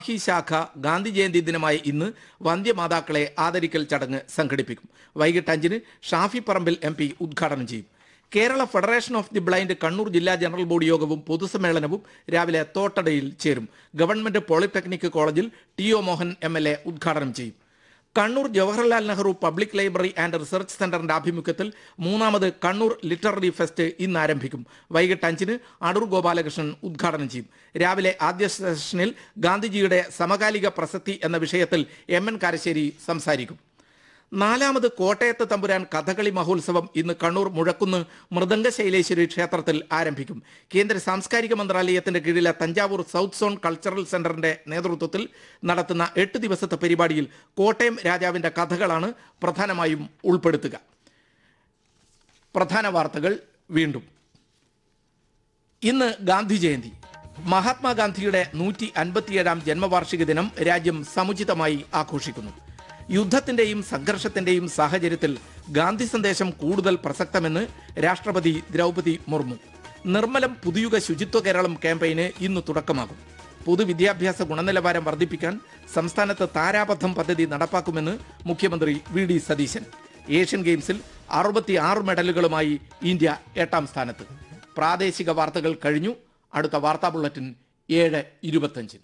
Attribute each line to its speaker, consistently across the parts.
Speaker 1: ഈ ശാഖ ഗാന്ധി ജയന്തി ദിനമായ ഇന്ന് വന്ധ്യമാതാക്കളെ ആദരിക്കൽ ചടങ്ങ് സംഘടിപ്പിക്കും വൈകിട്ട് അഞ്ചിന് ഷാഫി പറമ്പിൽ എം പി ഉദ്ഘാടനം ചെയ്യും Kerala federation of the blind Kannur ജില്ലാ ജനറൽ ബോഡി യോഗവും പൊതുസമ്മേളനവും രാവിലെ തോട്ടടയിൽ ചേരും ഗവൺമെന്റ് പോളിടെക്നിക് കോളേജിൽ T O Mohan M L A ഉദ്ഘാടനം ചെയ്യും Kannur Jawaharlal Nehru public library and research സെന്ററിന്റെ ആഭിമുഖ്യത്തിൽ മൂന്നാമത് കണ്ണൂർ ലിറ്റററി ഫെസ്റ്റ് ഇന്ന് ആരംഭിക്കും വൈകിട്ട് അഞ്ചിന് അടൂർ ഗോപാലകൃഷ്ണൻ ഉദ്ഘാടനം ചെയ്യും രാവിലെ ആദ്യ സെഷനിൽ ഗാന്ധിജിയുടെ സമകാലിക പ്രസക്തി എന്ന വിഷയത്തിൽ എം എൻ കാരശ്ശേരി സംസാരിക്കും നാലാമത് കോട്ടയത്ത് തമ്പുരാൻ കഥകളി മഹോത്സവം ഇന്ന് കണ്ണൂർ മുഴക്കുന്ന് മൃദംഗശൈലേശ്വരി ക്ഷേത്രത്തിൽ ആരംഭിക്കും കേന്ദ്ര സാംസ്കാരിക മന്ത്രാലയത്തിന്റെ കീഴിലെ തഞ്ചാവൂർ സൗത്ത് സോൺ കൾച്ചറൽ സെന്ററിന്റെ നേതൃത്വത്തിൽ നടത്തുന്ന എട്ട് ദിവസത്തെ പരിപാടിയിൽ കോട്ടയം രാജാവിന്റെ കഥകളാണ് പ്രധാനമായും ഉൾപ്പെടുത്തുക പ്രധാന വാർത്തകൾ വീണ്ടും ഇന്ന് ഗാന്ധി ജയന്തി മഹാത്മാഗാന്ധിയുടെ നൂറ്റി അൻപത്തിയേഴാം ജന്മവാർഷിക ദിനം രാജ്യം സമുചിതമായി ആഘോഷിക്കുന്നു യുദ്ധത്തിന്റെയും സംഘർഷത്തിന്റെയും സാഹചര്യത്തിൽ ഗാന്ധി സന്ദേശം കൂടുതൽ പ്രസക്തമെന്ന് രാഷ്ട്രപതി ദ്രൗപതി മുർമു നിർമ്മലം പുതുയുഗ ശുചിത്വ കേരളം ക്യാമ്പയിന് ഇന്ന് തുടക്കമാകും പൊതുവിദ്യാഭ്യാസ ഗുണനിലവാരം വർദ്ധിപ്പിക്കാൻ സംസ്ഥാനത്ത് താരാപഥം പദ്ധതി നടപ്പാക്കുമെന്ന് മുഖ്യമന്ത്രി വി ഡി സതീശൻ ഏഷ്യൻ ഗെയിംസിൽ അറുപത്തി ആറ് മെഡലുകളുമായി ഇന്ത്യ എട്ടാം സ്ഥാനത്ത് പ്രാദേശിക വാർത്തകൾ കഴിഞ്ഞു അടുത്ത വാർത്താ ബുള്ളറ്റിൻ ഏഴ് ഇരുപത്തഞ്ചിന്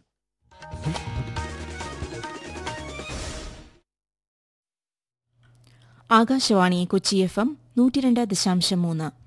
Speaker 2: ആകാശവാണി കൊച്ചി എഫ് എം നൂറ്റി രണ്ട് ദശാംശം മൂന്ന്